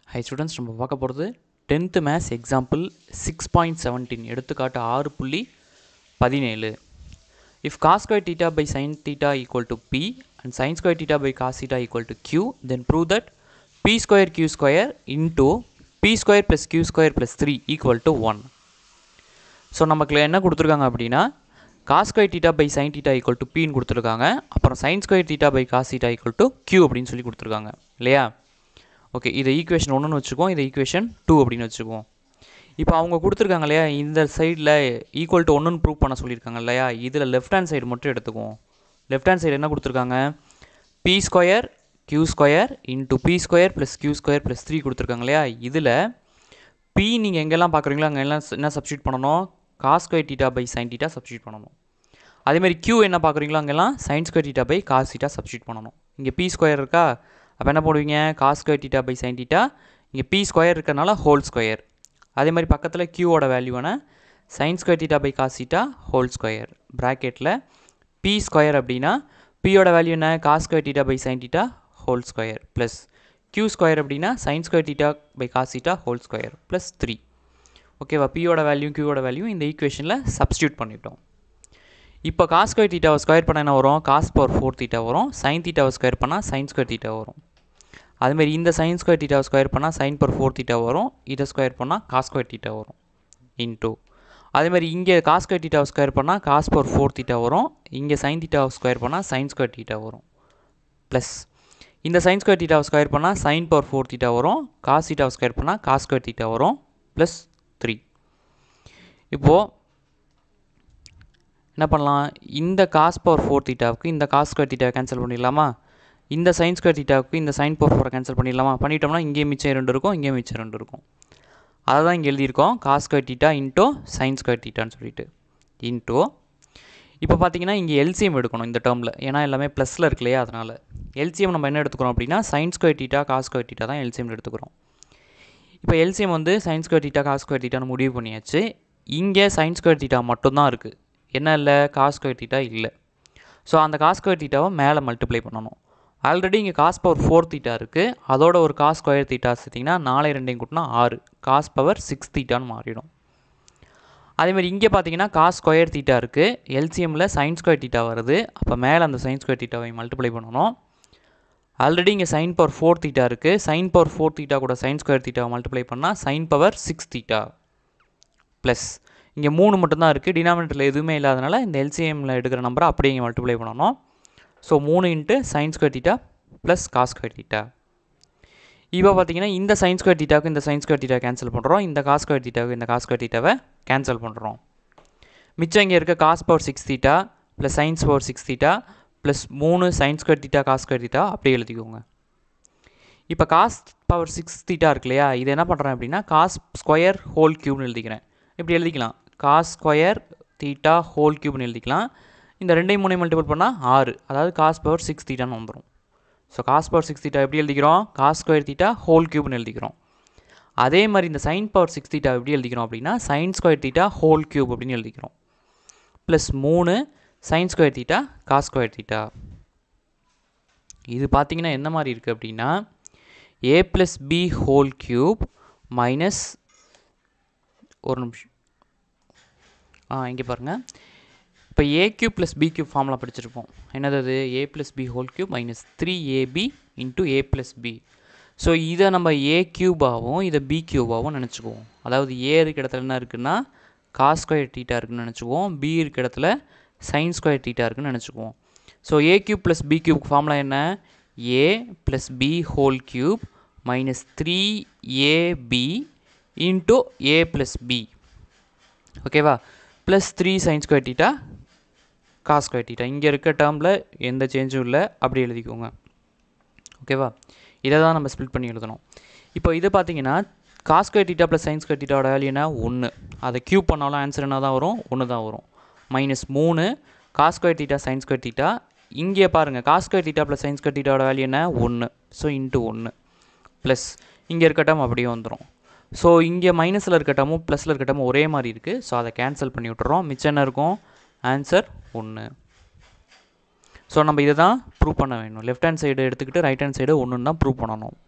high students நம்ம பார்க்க போகிறது tenth maths example six point seventeen எடுத்துக்காட்டு ஆறு புள்ளி பதினேழு if cos square theta by sine theta equal to p and sine square theta by cos theta equal to q then prove that p square q square into p square plus q square plus three equal to one so நமக்கு என்ன கொடுத்துருக்காங்க அப்படின்னா cos square theta by sine theta equal to பின்னு கொடுத்துருக்காங்க அப்புறம் sine square theta by cos theta equal to q அப்படின்னு சொல்லி கொடுத்துருக்காங்க இல்லையா ஓகே இதை ஈக்குவேஷன் ஒன்றுன்னு வச்சுக்குவோம் இதை ஈக்குவேஷன் டூ அப்படின்னு வச்சுக்குவோம் இப்போ அவங்க கொடுத்துருக்காங்க இல்லையா இந்த சைடில் ஈக்குவல் டு ஒன்றுன்னு ப்ரூவ் பண்ண சொல்லியிருக்காங்க இல்லையா இதில் லெஃப்ட் ஹேண்ட் சைடு மட்டும் எடுத்துக்குவோம் லெஃப்ட் ஹேண்ட் சைடு என்ன கொடுத்துருக்காங்க p square q square into p square plus q square plus three கொடுத்துருக்காங்க இல்லையா இதில் பி நீங்கள் எங்கெல்லாம் பார்க்குறீங்களோ அங்கே எல்லாம் என்ன சப்ஸ்டியூட் பண்ணணும் cos square theta by sine theta substitute பண்ணணும் அதேமாதிரி கியூ என்ன பார்க்குறீங்களோ அங்கெல்லாம் sine square theta by cos theta substitute பண்ணணும் இங்கே பி ஸ்கொயர் இருக்கா அப்போ என்ன போடுவீங்க cos square theta by sine theta இங்கே பி ஸ்கொயர் இருக்கறனால ஹோல் ஸ்கொயர் அதே மாதிரி பக்கத்தில் கியூவோட வேல்யூவான sine square theta by cos theta whole square ப்ராக்கெட்டில் பி ஸ்கொயர் அப்படின்னா பியோட வேல்யூ என்ன cos square theta by sine theta whole square plus q square அப்படின்னா sine square theta by cos theta whole square plus three ஓகேவா பியோட value கியூவோட value இந்த ஈக்குவேஷனில் substitute பண்ணிட்டோம் இப்போ காஸ் ஸ்கொயர் தீட்டாவை ஸ்கொயர் பண்ண என்ன வரும் காஸ் பவர் ஃபோர் தீட்டா வரும் சைன் தீட்டாவை ஸ்கொயர் பண்ணால் சைன் ஸ்கொயர் தீட்டா வரும் அதுமாரி இந்த சைன் ஸ்கொயர் தீட்டாவை ஸ்கொயர் பண்ணால் சைன் பவர் ஃபோர் தீட்டா வரும் இதை ஸ்கொயர் பண்ணால் காஸ் ஸ்கொயர் தீட்டா வரும் இன்டூ அதேமாதிரி இங்கே காஸ் ஸ்கொயர் தீட்டாவை ஸ்கொயர் பண்ணால் காஸ் பவர் ஃபோர் தீட்டா வரும் இங்கே சைன் தீட்டாவை ஸ்கொயர் பண்ணால் சைன் ஸ்கொயர் தீட்டா வரும் ப்ளஸ் இந்த சைன் ஸ்கொயர் தீட்டாவை ஸ்கொயர் பண்ணால் சைன் பவர் ஃபோர் தீட்டா வரும் காஸ் தீட்டாவை ஸ்கொயர் பண்ணால் காஸ் ஸ்கொயர் தீட்டா வரும் ப்ளஸ் த்ரீ இப்போது என்ன பண்ணலாம் இந்த காஸ் பவர் ஃபோர் தீட்டாவுக்கு இந்த காஸ் ஸ்கொயர் தீட்டாவை கேன்சல் பண்ணிடலாமா இந்த சைன் ஸ்கொயர் தீட்டாவுக்கு இந்த சைன் பவர் ஃபோரை கேன்சல் பண்ணிடலாமா பண்ணிட்டோம்னா இங்கே மிச்சம் ரெண்டு இருக்கும் இங்கே மிச்சம் ரெண்டு இருக்கும் அதை தான் இங்கே எழுதியிருக்கோம் cos square theta into sine square தீட்டான்னு சொல்லிட்டு இன்ட்டோ இப்போ பார்த்தீங்கன்னா இங்கே எல்சிஎம் எடுக்கணும் இந்த டேர்மில் ஏன்னா எல்லாமே ப்ளஸில் இருக்கு இல்லையா அதனால் எல்சிஎம் நம்ம என்ன எடுத்துக்கிறோம் அப்படின்னா sine square theta cos square theta தான் எல்சிஎம் எடுத்துக்கிறோம் இப்போ எல்சிஎம் வந்து sine square theta cos square தீட்டான்னு முடிவு பண்ணியாச்சு இங்கே சைன் ஸ்கொயர் தீட்டா மட்டும்தான் இருக்குது என்ன இல்லை காஸ் ஸ்கொயர் தீட்டா இல்லை ஸோ அந்த காஸ் ஸ்கொயர் தீட்டாவை மேலே மல்டிப்ளை பண்ணணும் ஆல்ரெடி இங்கே காஸ் பவர் ஃபோர் தீட்டா இருக்குது அதோட ஒரு காஸ் ஸ்கொயர் தீட்டா சேர்த்திங்கன்னா நாலே ரெண்டையும் கூட்டினா ஆறு காஸ் பவர் சிக்ஸ் தீட்டான்னு மாறிடும் அதேமாதிரி இங்கே பார்த்தீங்கன்னா காஸ் ஸ்கொயர் தீட்டா இருக்குது எல்சிஎம்மில் சைன் ஸ்கொயர் தீட்டா வருது அப்போ மேலே அந்த சைன் ஸ்கொயர் தீட்டாவை மல்டிப்ளை பண்ணணும் ஆல்ரெடி இங்கே சைன் பவர் ஃபோர் தீட்டா இருக்குது சைன் பவர் ஃபோர் தீட்டா கூட சைன் ஸ்கொயர் தீட்டாவை மல்டிப்ளை பண்ணால் sine power six theta plus இங்கே மூணு மட்டும்தான் இருக்குது டினாமினேட்டரில் எதுவுமே இல்லாதனால இந்த எல்சிஎம்மில் எடுக்கிற நம்பரை அப்படியே இங்கே மல்டிப்ளை பண்ணணும் ஸோ மூணு into sine square theta plus cos square theta இப்போ பார்த்தீங்கன்னா இந்த சைன் ஸ்கொயர் தீட்டாவுக்கு இந்த சைன் ஸ்கொயர் தீட்டா கேன்சல் பண்ணுறோம் இந்த காஸ் ஸ்கொயர் தீட்டாவுக்கு இந்த காஸ் ஸ்கொயர் தீட்டாவை கேன்சல் பண்ணுறோம் மிச்சம் இங்கே இருக்க cos power six theta plus sines power six theta plus மூணு sine square theta cos square theta அப்படியே எழுதிக்கோங்க இப்போ காஸ் பவர் சிக்ஸ் தீட்டா இருக்கு இல்லையா இது என்ன பண்ணுறேன் அப்படின்னா காஸ் ஸ்கொயர் ஹோல் க்யூப்னு எழுதிக்கிறேன் இப்படி எழுதிக்கலாம் காஸ் ஸ்கொயர் தீட்டா ஹோல் க்யூப்னு எழுதிக்கலாம் இந்த ரெண்டையும் மூணையும் மல்டிபிள் பண்ணால் ஆறு அதாவது காஸ் பவர் சிக்ஸ் தீட்டான்னு வந்துடும் so cos power six theta எப்படி எழுதிக்கிறோம் காஸ் ஸ்கொயர் தீட்டா ஹோல் க்யூப்னு எழுதிக்கிறோம் அதே மாதிரி இந்த சைன் பவர் சிக்ஸ் தீட்டா எப்படி எழுதிக்கிறோம் அப்படின்னா sine square theta whole cube அப்படின்னு எழுதிக்கிறோம் ப்ளஸ் மூணு sine square theta cos square theta இது பார்த்தீங்கன்னா என்ன மாதிரி இருக்குது அப்படின்னா a plus b whole cube minus ஒரு நிமிஷம் ஆ இங்கே பாருங்கள் இப்போ a cube plus b cube formula படிச்சிருப்போம் என்னது அது a plus b whole cube minus three a b into a plus b so இதை நம்ம ஏ கியூபாகவும் இதை பி கியூபாகவும் நினச்சிக்குவோம் அதாவது ஏ இருக்க இடத்துல என்ன இருக்குன்னா காஸ் ஸ்கொயர் டீட்டா இருக்குன்னு நினச்சிக்குவோம் பி இருக்க இடத்துல சைன் ஸ்கொயர் டீட்டா இருக்குன்னு நினச்சிக்குவோம் so a cube plus b cube formula என்ன a plus b whole cube minus three a b into a plus b ஓகேவா plus three sine square theta cos square theta இங்கே இருக்க டேர்மில் எந்த சேஞ்சும் இல்லை அப்படி எழுதிக்கோங்க ஓகேவா இதை தான் நம்ம ஸ்ப்ளிட் பண்ணி எழுதணும் இப்போ இது பார்த்தீங்கன்னா cos square theta plus sine square டீட்டாவோட வேல்யூ என்ன ஒன்று அதை க்யூப் பண்ணாலும் ஆன்சர் என்ன தான் வரும் ஒன்று தான் வரும் மைனஸ் மூணு cos square theta sine square theta இங்கே பாருங்கள் cos square theta plus sine square டீட்டாவோட வேல்யூ என்ன ஒன்று ஸோ இன்ட்டு ஒன்று ப்ளஸ் இங்கே இருக்க டேர்ம் அப்படியே வந்துடும் ஸோ இங்கே மைனஸில் இருக்க டேர்மும் ப்ளஸில் இருக்க டேர்மும் ஒரே மாதிரி இருக்குது ஸோ அதை கேன்சல் பண்ணி விட்டுறோம் மிச்சம் என்ன இருக்கும் ஆன்சர் ஒன்று ஸோ நம்ம இதை தான் ப்ரூவ் பண்ண வேணும் லெஃப்ட் ஹேண்ட் சைடு எடுத்துக்கிட்டு ரைட் ஹேண்ட் சைடு ஒன்று தான் ப்ரூவ் பண்ணணும்